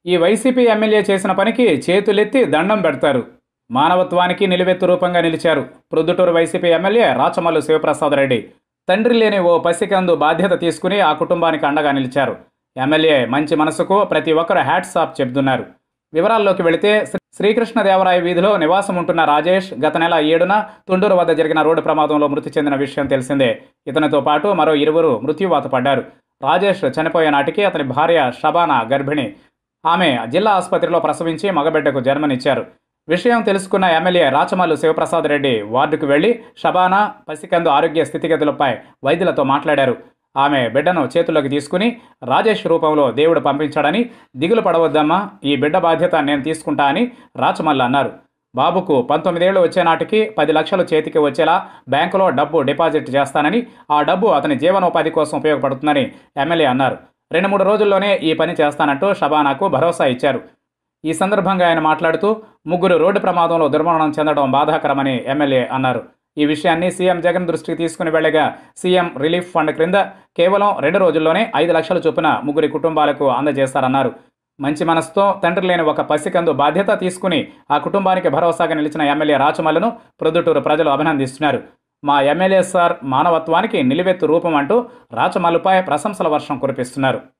ఈ YCP MLA చేసిన పనికి చేతులెత్తి దండం పెడతారు మానవత్వానికి నిలువెత్తు రూపంగా నిలిచారు ప్రొద్దుటూరు వైసీపీ ఎమ్మెల్యే రాచమల్లు శివప్రసాద్ రెడ్డి తండ్రి లేని ఓ పసికందు బాధ్యత తీసుకుని ఆ కుటుంబానికి అండగా నిలిచారు ఎమ్మెల్యే మంచి మనసుకు ప్రతి ఒక్కరు హ్యాట్స్ ఆఫ్ చెబుతున్నారు వివరాల్లోకి వెళితే శ్రీ- శ్రీకృష్ణదేవరాయ వీధిలో నివాసం ఉంటున్న రాజేష్ గత నెల ఏడున తుండూరు వద్ద జరిగిన రోడ్డు ప్రమాదంలో మృతి చెందిన విషయం తెలిసిందే ఇతనితో పాటు మరో ఇరువురు మృత్యువాత పడ్డారు రాజేష్ చనిపోయే నాటికి అతని భార్య షబానా గర్భిణి ఆమె జిల్లా ఆసుపత్రిలో ప్రసవించి మగబిడ్డకు జన్మనిచ్చారు విషయం తెలుసుకున్న ఎమ్మెల్యే రాచమల్లు శివప్రసాద్ రెడ్డి వార్డుకు వెళ్లి షబానా పసికందు ఆరోగ్య స్థితిగతులపై వైద్యులతో మాట్లాడారు ఆమె బిడ్డను చేతుల్లోకి తీసుకుని రాజేష్ రూపంలో దేవుడు పంపించాడని దిగులు పడవద్దమ్మా ఈ బిడ్డ బాధ్యత నేను తీసుకుంటా అని రాచమల్లు అన్నారు బాబుకు పంతొమ్మిదేళ్లు వచ్చే నాటికి పది లక్షలు చేతికి వచ్చేలా బ్యాంకులో డబ్బు డిపాజిట్ చేస్తానని ఆ డబ్బు అతని జీవనోపాధి కోసం ఉపయోగపడుతుందని ఎమ్మెల్యే అన్నారు రెండు మూడు రోజుల్లోనే ఈ పని చేస్తానంటూ షబానాకు భరోసా ఇచ్చారు ఈ సందర్భంగా ఆయన మాట్లాడుతూ ముగ్గురు రోడ్డు ప్రమాదంలో దుర్మరణం చెందడం బాధాకరమని ఎమ్మెల్యే అన్నారు ఈ విషయాన్ని సీఎం జగన్ దృష్టికి తీసుకుని వెళ్ళగా సీఎం రిలీఫ్ ఫండ్ క్రింద కేవలం రెండు రోజుల్లోనే ఐదు లక్షల చొప్పున ముగ్గురి కుటుంబాలకు అందజేస్తారన్నారు మంచి మనసుతో తండ్రి లేని ఒక పసికందు బాధ్యత తీసుకుని ఆ కుటుంబానికి భరోసాగా నిలిచిన ఎమ్మెల్యే రాచమల్లును ప్రొద్దుటూరు ప్రజలు అభినందిస్తున్నారు మా ఎమ్మెల్యే సార్ మానవత్వానికి నిలువెత్తు రూపం అంటూ రాచమల్లుపై ప్రశంసల వర్షం కురిపిస్తున్నారు